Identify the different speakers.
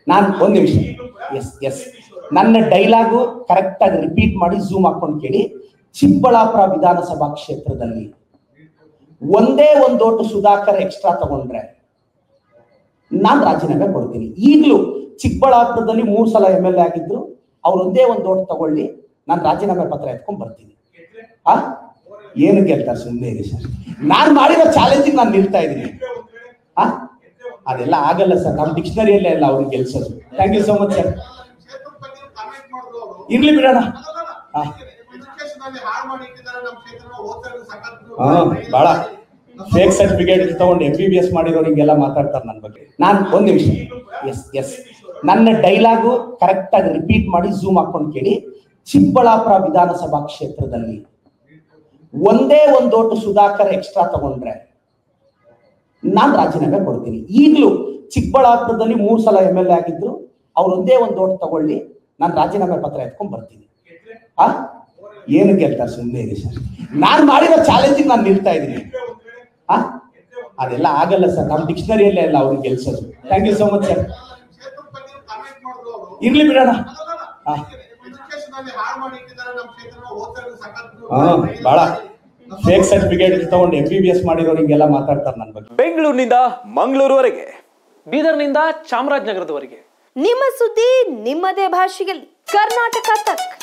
Speaker 1: ನಾನು ಒಂದು ನಿಮಿಷ ಎಸ್ ಎಸ್ ನನ್ನ ಡೈಲಾಗು ಕರೆಕ್ಟ್ ಆಗಿ ರಿಪೀಟ್ ಮಾಡಿ ಝೂಮ್ ಹಾಕೊಂಡು ಕೇಳಿ ಚಿಕ್ಕಬಳ್ಳಾಪುರ ವಿಧಾನಸಭಾ ಕ್ಷೇತ್ರದಲ್ಲಿ ಒಂದೇ ಒಂದು ಓಟು ಸುಧಾಕರ್ ಎಕ್ಸ್ಟ್ರಾ ತಗೊಂಡ್ರೆ ನಾನು ರಾಜೀನಾಮೆ ಕೊಡ್ತೀನಿ ಈಗಲೂ ಚಿಕ್ಕಬಳ್ಳಾಪುರದಲ್ಲಿ ಮೂರು ಸಲ ಎಮ್ ಎಲ್ ಎ ಆಗಿದ್ರು ಅವ್ರು ಒಂದೇ ಒಂದು ಓಟ್ ತಗೊಳ್ಳಿ ನಾನು ರಾಜೀನಾಮೆ ಪತ್ರ ಎತ್ಕೊಂಡ್ ಬರ್ತೀನಿ ಆ ಏನು ಗೆಲ್ತಾರೆ ಸುಮ್ಮನೆ ಇದೆ ಸರ್ ನಾನು ಮಾಡಿರೋ ಚಾಲೆಂಜಿಗೆ ನಾನು ನಿಲ್ತಾ ಇದ್ದೀನಿ ಆ ಅದೆಲ್ಲ ಆಗಲ್ಲ ಸರ್ ನಮ್ಮ ಡಿಕ್ಷನರಿಯಲ್ಲೇ ಅಲ್ಲ ಅವ್ರಿಗೆ ಗೆಲ್ಸೋದು thank you so much sir ಇರ್ಲಿ ಬಿಡೋಣ ಹಾ. ಹಾ ಬಹಳ ಫೇಕ್ ಸರ್ಟಿಫಿಕೇಟ್ ತಗೊಂಡು ಎಂ ಬಿ ಬಿ ಎಸ್ ಮಾಡಿರೋರು ಹಿಂಗೆಲ್ಲ ಮಾತಾಡ್ತಾರೆ ನನ್ನ ಬಗ್ಗೆ ನಾನು ಒಂದು ನಿಮಿಷ ಎಸ್ ಎಸ್ ನನ್ನ ಡೈಲಾಗು ಕರೆಕ್ಟ್ ಆಗಿ ರಿಪೀಟ್ ಮಾಡಿ ಝೂಮ್ ಹಾಕೊಂಡು ಕೇಳಿ ಚಿಕ್ಕಬಳ್ಳಾಪುರ ವಿಧಾನಸಭಾ ಕ್ಷೇತ್ರದಲ್ಲಿ ಒಂದೇ ಒಂದು ಓಟು ಸುಧಾಕರ್ ಎಕ್ಸ್ಟ್ರಾ ತಗೊಂಡ್ರೆ ನಾನು ರಾಜೀನಾಮೆ ಕೊಡ್ತೀನಿ ಈಗಲೂ ಚಿಕ್ಕಬಳ್ಳಾಪುರದಲ್ಲಿ ಮೂರು ಸಲ ಎಮ್ ಎಲ್ ಎ ಆಗಿದ್ರು ಅವ್ರು ಒಂದೇ ಒಂದು ಓಟ್ ತಗೊಳ್ಳಿ ನಾನು ರಾಜೀನಾಮೆ ಪತ್ರ ಎತ್ಕೊಂಡ್ ಬರ್ತೀನಿ ಆ ಏನು ಗೆಲ್ತಾರೆ ಸುಮ್ಮನೆ ಇದೆ ಸರ್ ನಾನು ಮಾಡಿರೋ ಚಾಲೆಂಜಿಗೆ ನಾನು ನಿಲ್ತಾ ಇದ್ದೀನಿ ಆ ಅದೆಲ್ಲ ಆಗಲ್ಲ ಸರ್ ನಮ್ಮ ಡಿಕ್ಷನರಿಯಲ್ಲೇ ಅಲ್ಲ ಅವ್ರಿಗೆ ಗೆಲ್ಸೋದು thank you so much sir ಇರ್ಲಿ ಬಿಡೋಣ ಹಾ. ಹಾ ಬಹಳ ಫೇಕ್ ಸರ್ಟಿಫಿಕೇಟ್ ತಗೊಂಡು ಎಂ ಬಿ ಬಿ ಎಸ್ ಮಾಡಿರೋರು ಹಿಂಗೆಲ್ಲ ಮಾತಾಡ್ತಾರೆ ನನ್ನ ಬಗ್ಗೆ
Speaker 2: ಬೆಂಗಳೂರಿನಿಂದ ಮಂಗಳೂರುವರೆಗೆ
Speaker 3: ಬೀದರ್ನಿಂದ ಚಾಮರಾಜನಗರದವರೆಗೆ
Speaker 4: ನಿಮ್ಮ ಸುದ್ದಿ ನಿಮ್ಮದೇ ಭಾಷೆಯಲ್ಲಿ ಕರ್ನಾಟಕ ತಕ್